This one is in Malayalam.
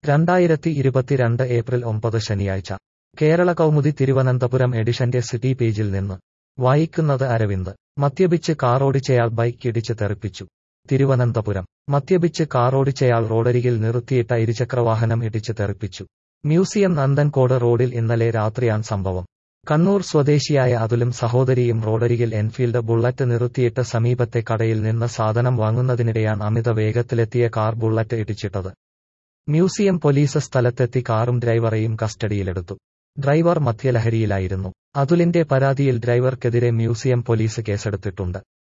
രണ്ടായിരത്തി ഇരുപത്തിരണ്ട് ഏപ്രിൽ ഒമ്പത് ശനിയാഴ്ച കേരള കൗമുദി തിരുവനന്തപുരം എഡിഷന്റെ സിറ്റി പേജിൽ നിന്ന് വായിക്കുന്നത് അരവിന്ദ് മദ്യപിച്ച് കാറോടിച്ചയാൾ ബൈക്ക് ഇടിച്ച് തെറിപ്പിച്ചു തിരുവനന്തപുരം മദ്യപിച്ച് കാറോടിച്ചയാൾ റോഡരികിൽ നിർത്തിയിട്ട ഇരുചക്രവാഹനം ഇടിച്ച് തെറിപ്പിച്ചു മ്യൂസിയം നന്ദൻകോട് റോഡിൽ ഇന്നലെ രാത്രിയാണ് സംഭവം കണ്ണൂർ സ്വദേശിയായ അതുലും സഹോദരിയും റോഡരികിൽ എൻഫീൽഡ് ബുള്ളറ്റ് നിർത്തിയിട്ട് സമീപത്തെ കടയിൽ നിന്ന് സാധനം വാങ്ങുന്നതിനിടെയാണ് അമിത വേഗത്തിലെത്തിയ കാർ ബുള്ളറ്റ് ഇടിച്ചിട്ടത് മ്യൂസിയം പോലീസ് സ്ഥലത്തെത്തി കാറും ഡ്രൈവറെയും കസ്റ്റഡിയിലെടുത്തു ഡ്രൈവർ മദ്യലഹരിയിലായിരുന്നു അതുലിന്റെ പരാതിയിൽ ഡ്രൈവർക്കെതിരെ മ്യൂസിയം പോലീസ് കേസെടുത്തിട്ടുണ്ട്